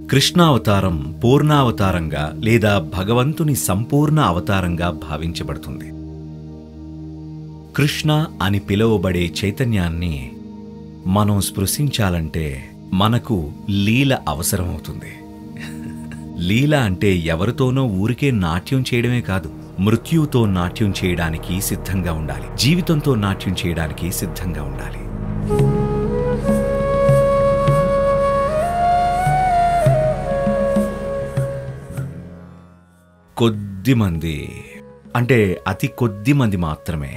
కృష్ణావతారం పూర్ణావతారంగా లేదా భగవంతుని సంపూర్ణ అవతారంగా భావించబడుతుంది కృష్ణ అని పిలువబడే చైతన్యాన్ని మనం స్పృశించాలంటే మనకు లీల అవసరమవుతుంది లీల అంటే ఎవరితోనో ఊరికే నాట్యం చేయడమే కాదు మృత్యువుతో నాట్యం చేయడానికి సిద్ధంగా ఉండాలి జీవితంతో నాట్యం చేయడానికి సిద్ధంగా ఉండాలి కొద్ది మంది అంటే అతి కొద్ది మంది మాత్రమే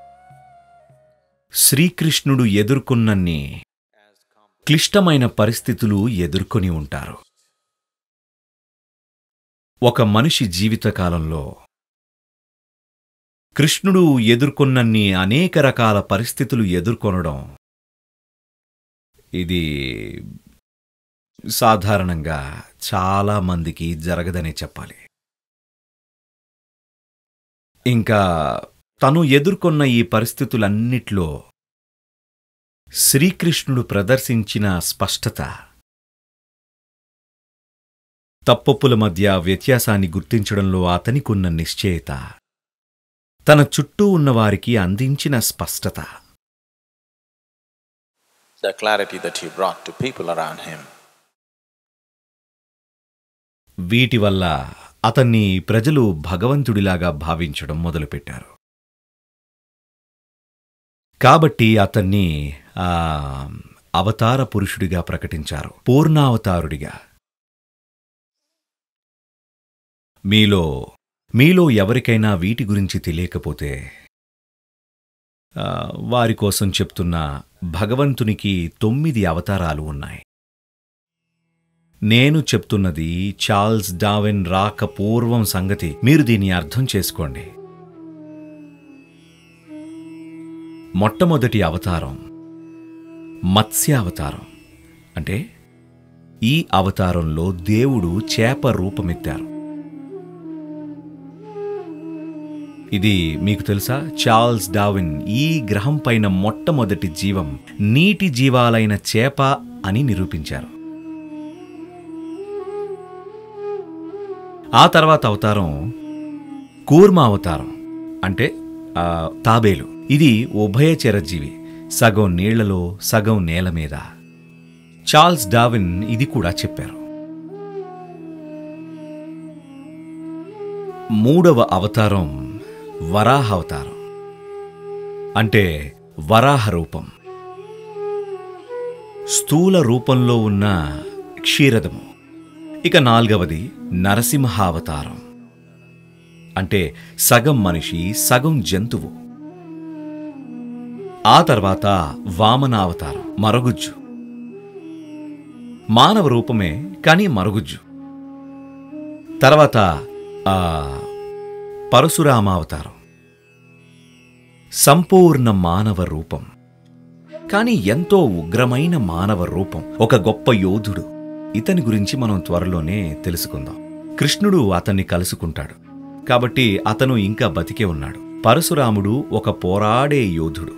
శ్రీకృష్ణుడు ఎదుర్కొన్నన్ని క్లిష్టమైన పరిస్థితులు ఎదుర్కొని ఉంటారు ఒక మనిషి జీవితకాలంలో కృష్ణుడు ఎదుర్కొన్నన్ని అనేక రకాల పరిస్థితులు ఎదుర్కొనడం ఇది సాధారణంగా చాలా మందికి జరగదనే చెప్పాలి ఇంకా తను ఎదుర్కొన్న ఈ పరిస్థితులన్నిట్లో శ్రీకృష్ణుడు ప్రదర్శించిన స్పష్టత తప్పొప్పుల మధ్య వ్యత్యాసాన్ని గుర్తించడంలో అతనికున్న నిశ్చయత తన చుట్టూ ఉన్నవారికి అందించిన స్పష్టత the clarity that he brought to people around him. వీటి వల్ల అతన్ని ప్రజలు భగవంతుడిలాగా భావించడం మొదలుపెట్టారు కాబట్టి అతన్ని ఆ, అవతార పురుషుడిగా ప్రకటించారు పూర్ణావతారుడిగా మీలో మీలో ఎవరికైనా వీటి గురించి తెలియకపోతే ఆ, వారి కోసం చెప్తున్న భగవంతునికి తొమ్మిది అవతారాలు ఉన్నాయి నేను చెప్తున్నది చార్ల్స్ డావిన్ రాక పూర్వం సంగతి మీరు దీన్ని అర్థం చేసుకోండి మొట్టమొదటి అవతారం మత్స్యావతారం అంటే ఈ అవతారంలో దేవుడు చేప రూపమెత్తారు ఇది మీకు తెలుసా చార్ల్స్ డావిన్ ఈ గ్రహం పైన మొట్టమొదటి జీవం నీటి జీవాలైన చేప అని నిరూపించారు ఆ తర్వాత అవతారం కూర్మ అవతారం అంటే ఆ, తాబేలు ఇది ఉభయచర జీవి సగం నీళ్లలో సగం నేల మీద చార్ల్స్ డావిన్ ఇది కూడా చెప్పారు మూడవ అవతారం వరాహ అవతారం అంటే వరాహ రూపం స్థూల రూపంలో ఉన్న క్షీరదము ఇక నాల్గవది నరసింహావతారం అంటే సగం మనిషి సగం జంతువు ఆ తర్వాత వామనావతారం మరగుజ్జు మానవ రూపమే కానీ మరుగుజ్జు తర్వాత ఆ పరశురామావతారం సంపూర్ణ మానవ రూపం కానీ ఎంతో ఉగ్రమైన మానవ రూపం ఒక గొప్ప యోధుడు ఇతని గురించి మనం త్వరలోనే తెలుసుకుందాం కృష్ణుడు అతన్ని కలుసుకుంటాడు కాబట్టి అతను ఇంకా బతికే ఉన్నాడు పరశురాముడు ఒక పోరాడే యోధుడు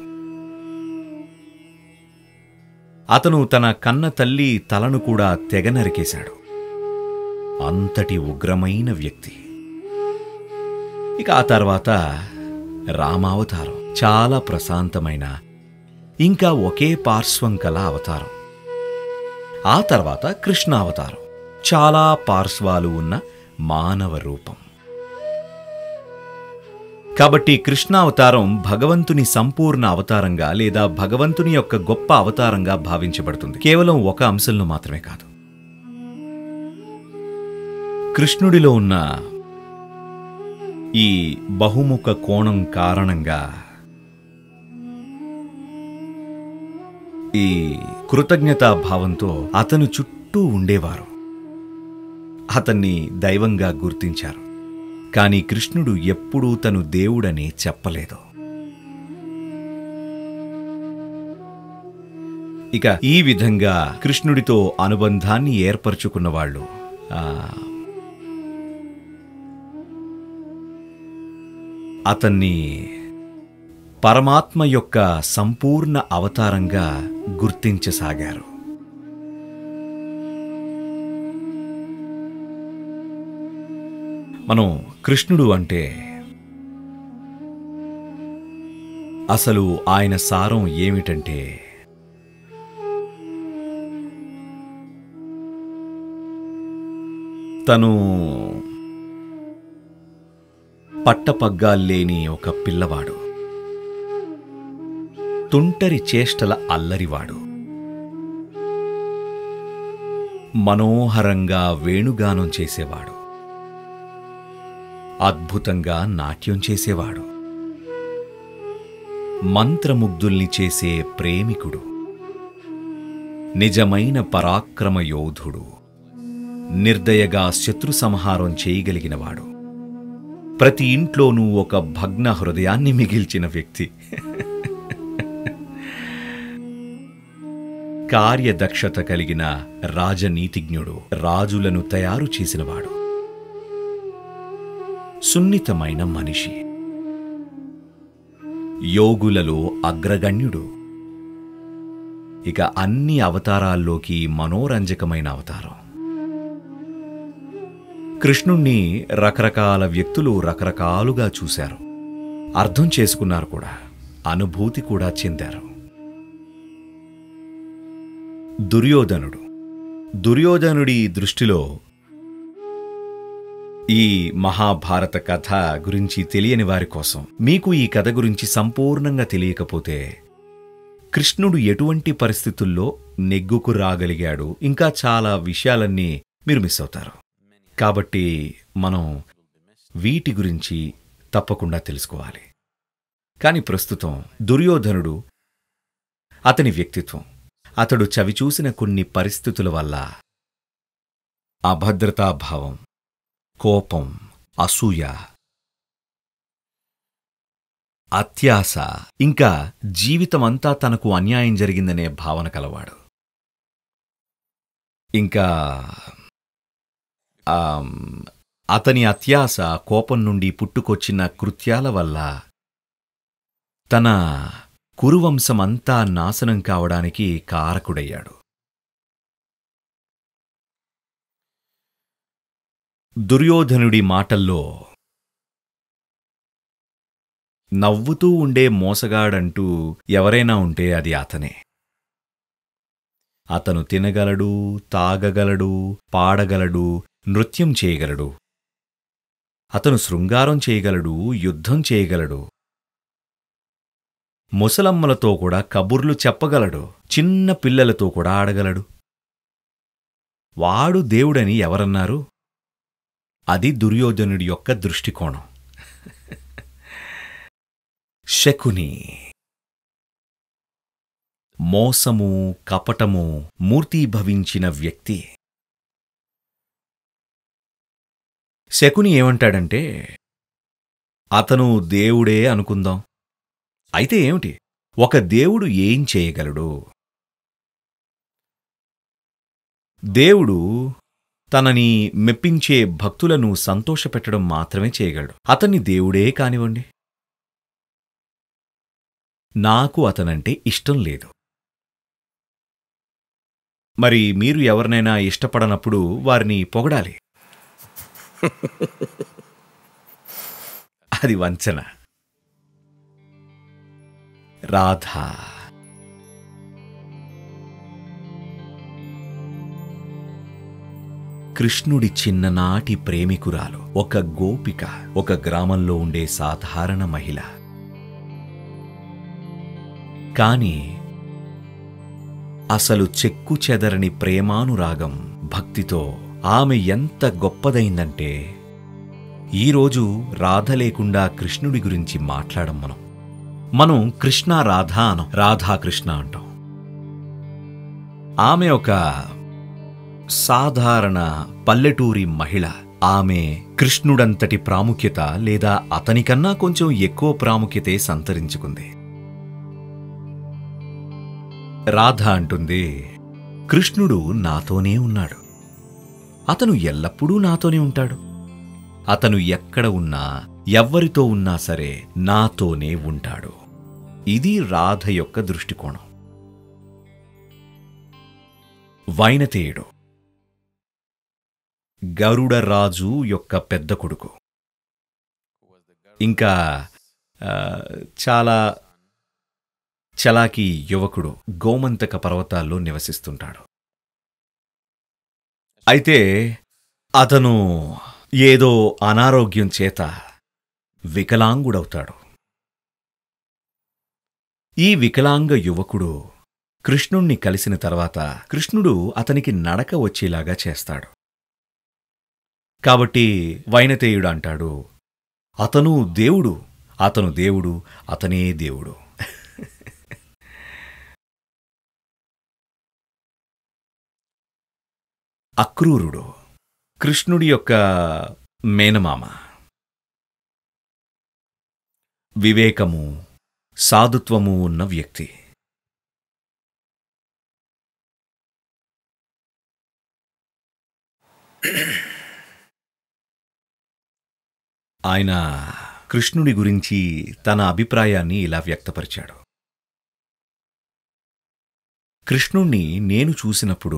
అతను తన కన్న తల్లి తలను కూడా తెగ నరికేశాడు అంతటి ఉగ్రమైన వ్యక్తి ఇక ఆ తర్వాత రామావతారం చాలా ప్రశాంతమైన ఇంకా ఒకే పార్శ్వం కల అవతారం ఆ తర్వాత కృష్ణావతారం చాలా పార్శ్వాలు ఉన్న మానవ రూపం కాబట్టి కృష్ణావతారం భగవంతుని సంపూర్ణ అవతారంగా లేదా భగవంతుని యొక్క గొప్ప అవతారంగా భావించబడుతుంది కేవలం ఒక అంశంలో మాత్రమే కాదు కృష్ణుడిలో ఉన్న ఈ బహుముఖ కోణం కారణంగా ఈ కృతజ్ఞతా భావంతో అతను చుట్టూ ఉండేవారు అతన్ని దైవంగా గుర్తించారు కాని కృష్ణుడు ఎప్పుడూ తను దేవుడని చెప్పలేదు ఇక ఈ విధంగా కృష్ణుడితో అనుబంధాన్ని ఏర్పరచుకున్న వాళ్ళు ఆ, అతన్ని పరమాత్మ యొక్క సంపూర్ణ అవతారంగా గుర్తించసాగారు మనం కృష్ణుడు అంటే అసలు ఆయన సారం ఏమిటంటే తను పట్టపగ్గాల్లేని ఒక పిల్లవాడు తుంటరి చేష్టల అల్లరివాడు మనోహరంగా వేణుగానం చేసేవాడు అద్భుతంగా నాట్యం చేసేవాడు మంత్రముగ్ధుల్ని చేసే ప్రేమికుడు నిజమైన పరాక్రమ యోధుడు నిర్దయగా శత్రు సంహారం చేయగలిగినవాడు ప్రతి ఇంట్లోనూ ఒక భగ్న హృదయాన్ని మిగిల్చిన వ్యక్తి కార్యదక్షత కలిగిన రాజనీతిజ్ఞుడు రాజులను తయారు చేసినవాడు సున్నితమైన మనిషి యోగులలో అగ్రగణ్యుడు ఇక అన్ని అవతారాల్లోకి మనోరంజకమైన అవతారం కృష్ణుణ్ణి రకరకాల వ్యక్తులు రకరకాలుగా చూశారు అర్థం చేసుకున్నారు కూడా అనుభూతి కూడా చెందారు దుర్యోధనుడు దుర్యోధనుడి దృష్టిలో ఈ మహాభారత కథ గురించి తెలియని వారి కోసం మీకు ఈ కథ గురించి సంపూర్ణంగా తెలియకపోతే కృష్ణుడు ఎటువంటి పరిస్థితుల్లో నెగ్గుకు రాగలిగాడు ఇంకా చాలా విషయాలన్నీ మీరు మిస్ అవుతారు కాబట్టి మనం వీటి గురించి తప్పకుండా తెలుసుకోవాలి కాని ప్రస్తుతం దుర్యోధనుడు అతని వ్యక్తిత్వం అతడు చవిచూసిన కొన్ని పరిస్థితుల వల్ల అభద్రతాభావం కోపం అసూయ అత్యాశ ఇంకా జీవితమంతా తనకు అన్యాయం జరిగిందనే భావన కలవాడు ఇంకా ఆమ్, అతని అత్యాశ కోపం నుండి పుట్టుకొచ్చిన కృత్యాల వల్ల తన కురువంశమంతా నాశనం కావడానికి కారకుడయ్యాడు దుర్యోధనుడి మాటల్లో నవ్వుతూ ఉండే మోసగాడంటూ ఎవరైనా ఉంటే అది అతనే అతను తినగలడు తాగగలడు పాడగలడు నృత్యం చేయగలడు అతను శృంగారం చేయగలడు యుద్ధం చేయగలడు ముసలమ్మలతో కూడా కబుర్లు చెప్పగలడు చిన్న పిల్లలతో కూడా ఆడగలడు వాడు దేవుడని ఎవరన్నారు అది దుర్యోధనుడి యొక్క దృష్టికోణం శకుని మోసము కపటము మూర్తీభవించిన వ్యక్తి శకుని ఏమంటాడంటే అతను దేవుడే అనుకుందాం అయితే ఏమిటి ఒక దేవుడు ఏం చేయగలడు దేవుడు తనని మెప్పించే భక్తులను సంతోషపెట్టడం మాత్రమే చేయగలడు అతన్ని దేవుడే కానివ్వండి నాకు అతనంటే ఇష్టం లేదు మరి మీరు ఎవరినైనా ఇష్టపడనప్పుడు వారిని పొగడాలి అది వంచన రాధా కృష్ణుడి చిన్ననాటి ప్రేమికురాలు ఒక గోపిక ఒక గ్రామంలో ఉండే సాధారణ మహిళ కాని అసలు చెక్కు చెదరని ప్రేమానురాగం భక్తితో ఆమె ఎంత గొప్పదైందంటే ఈరోజు రాధ లేకుండా కృష్ణుడి గురించి మాట్లాడం మనం మనం కృష్ణ రాధ అనం రాధా కృష్ణ అంటాం ఆమె ఒక సాధారణ పల్లెటూరి మహిళ ఆమె కృష్ణుడంతటి ప్రాముఖ్యత లేదా అతనికన్నా కొంచెం ఎక్కువ ప్రాముఖ్యతే సంతరించుకుంది రాధ అంటుంది కృష్ణుడు నాతోనే ఉన్నాడు అతను ఎల్లప్పుడూ నాతోనే ఉంటాడు అతను ఎక్కడ ఉన్నా ఎవ్వరితో ఉన్నా సరే నాతోనే ఉంటాడు ఇది రాధ యొక్క దృష్టికోణం వైనతేయుడు గరుడ రాజు యొక్క పెద్ద కొడుకు ఇంకా ఆ, చాలా చలాకీ యువకుడు గోమంతక పర్వతాల్లో నివసిస్తుంటాడు అయితే అతను ఏదో అనారోగ్యం చేత వికలాంగుడవుతాడు ఈ వికలాంగ యువకుడు కృష్ణుణ్ణి కలిసిన తర్వాత కృష్ణుడు అతనికి నడక వచ్చేలాగా చేస్తాడు కాబట్టి వైనతేయుడు అంటాడు అతను దేవుడు అతను దేవుడు అతనే దేవుడు అక్రూరుడు కృష్ణుడి యొక్క మేనమామ వివేకము సాధుత్వము ఉన్న వ్యక్తి ఆయన కృష్ణుడి గురించి తన అభిప్రాయాన్ని ఇలా వ్యక్తపరిచాడు కృష్ణుణ్ణి నేను చూసినప్పుడు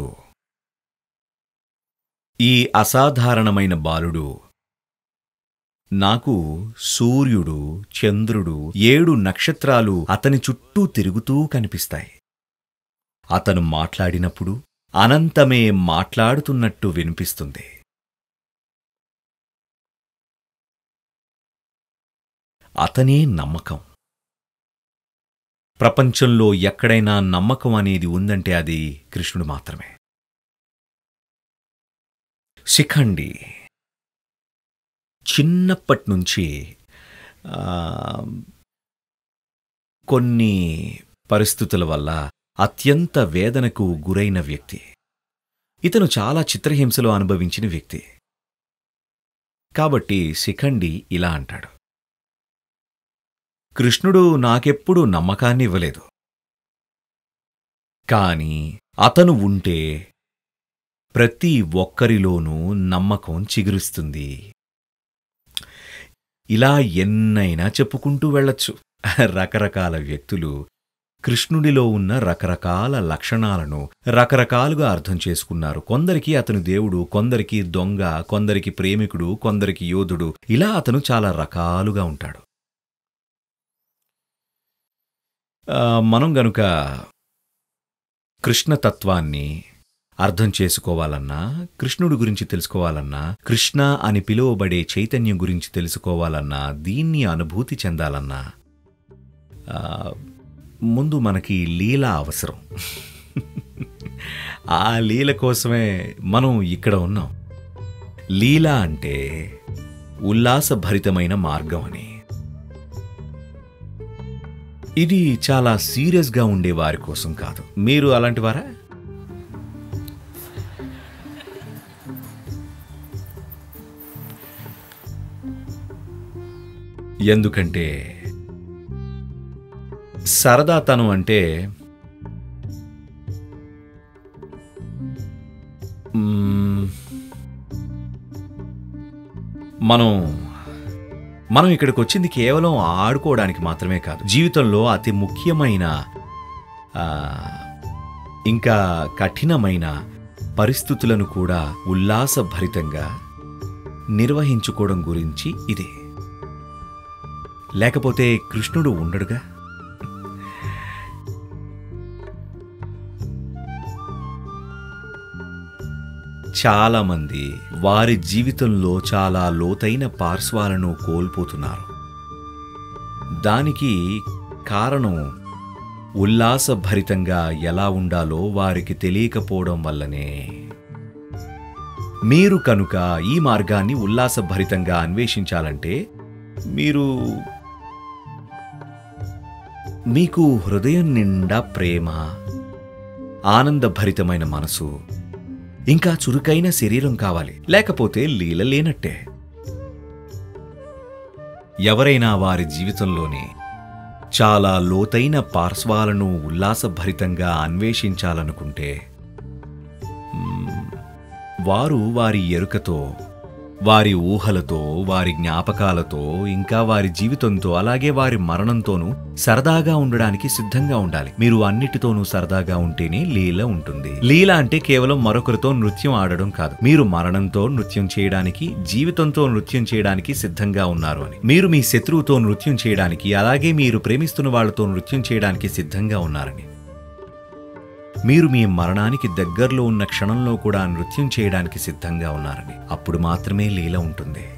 ఈ అసాధారణమైన బాలుడు నాకు సూర్యుడు చంద్రుడు ఏడు నక్షత్రాలు అతని చుట్టూ తిరుగుతూ కనిపిస్తాయి అతను మాట్లాడినప్పుడు అనంతమే మాట్లాడుతున్నట్టు వినిపిస్తుంది అతనే నమ్మకం ప్రపంచంలో ఎక్కడైనా నమ్మకం అనేది ఉందంటే అది కృష్ణుడు మాత్రమే శిఖండి చిన్నప్పటి నుంచి ఆ, కొన్ని పరిస్థితుల వల్ల అత్యంత వేదనకు గురైన వ్యక్తి ఇతను చాలా చిత్రహింసలు అనుభవించిన వ్యక్తి కాబట్టి శిఖండి ఇలా అంటాడు కృష్ణుడు నాకెప్పుడూ నమ్మకాన్ని ఇవ్వలేదు కాని అతను ఉంటే ప్రతి ఒక్కరిలోనూ నమ్మకం చిగురుస్తుంది ఇలా ఎన్నైనా చెప్పుకుంటూ వెళ్ళొచ్చు రకరకాల వ్యక్తులు కృష్ణుడిలో ఉన్న రకరకాల లక్షణాలను రకరకాలుగా అర్థం చేసుకున్నారు కొందరికి అతను దేవుడు కొందరికి దొంగ కొందరికి ప్రేమికుడు కొందరికి యోధుడు ఇలా అతను చాలా రకాలుగా ఉంటాడు ఆ, మనం గనుక కృష్ణతత్వాన్ని అర్థం చేసుకోవాలన్నా కృష్ణుడి గురించి తెలుసుకోవాలన్నా కృష్ణ అని పిలువబడే చైతన్యం గురించి తెలుసుకోవాలన్నా దీన్ని అనుభూతి చెందాలన్నా ఆ, ముందు మనకి లీల అవసరం ఆ లీల కోసమే మనం ఇక్కడ ఉన్నాం లీల అంటే ఉల్లాసభరితమైన మార్గం అని ఇది చాలా సీరియస్గా ఉండే వారి కోసం కాదు మీరు అలాంటి వారా ఎందుకంటే సరదాతనం అంటే మ్మ్, మనం మనం ఇక్కడికి వచ్చింది కేవలం ఆడుకోవడానికి మాత్రమే కాదు జీవితంలో అతి ముఖ్యమైన ఆ, ఇంకా కఠినమైన పరిస్థితులను కూడా ఉల్లాసభరితంగా నిర్వహించుకోవడం గురించి ఇదే లేకపోతే కృష్ణుడు ఉండడుగా చాలామంది వారి జీవితంలో చాలా లోతైన పార్శ్వాలను కోల్పోతున్నారు దానికి కారణం ఉల్లాసభరితంగా ఎలా ఉండాలో వారికి తెలియకపోవడం వల్లనే మీరు కనుక ఈ మార్గాన్ని ఉల్లాసభరితంగా అన్వేషించాలంటే మీరు మీకు హృదయం నిండా ప్రేమ ఆనందభరితమైన మనసు ఇంకా చురుకైన శరీరం కావాలి లేకపోతే లీల లేనట్టే ఎవరైనా వారి జీవితంలోని చాలా లోతైన పార్శ్వాలను ఉల్లాసభరితంగా అన్వేషించాలనుకుంటే మ్మ్, వారు వారి ఎరుకతో వారి ఊహలతో వారి జ్ఞాపకాలతో ఇంకా వారి జీవితంతో అలాగే వారి మరణంతోనూ సరదాగా ఉండడానికి సిద్ధంగా ఉండాలి మీరు అన్నిటితోనూ సరదాగా ఉంటేనే లీల ఉంటుంది లీల అంటే కేవలం మరొకరితో నృత్యం ఆడడం కాదు మీరు మరణంతో నృత్యం చేయడానికి జీవితంతో నృత్యం చేయడానికి సిద్ధంగా ఉన్నారు అని మీరు మీ శత్రువుతో నృత్యం చేయడానికి అలాగే మీరు ప్రేమిస్తున్న వాళ్ళతో నృత్యం చేయడానికి సిద్ధంగా ఉన్నారని మీరు మీ మరణానికి దగ్గరలో ఉన్న క్షణంలో కూడా నృత్యం చేయడానికి సిద్ధంగా ఉన్నారని అప్పుడు మాత్రమే లీల ఉంటుంది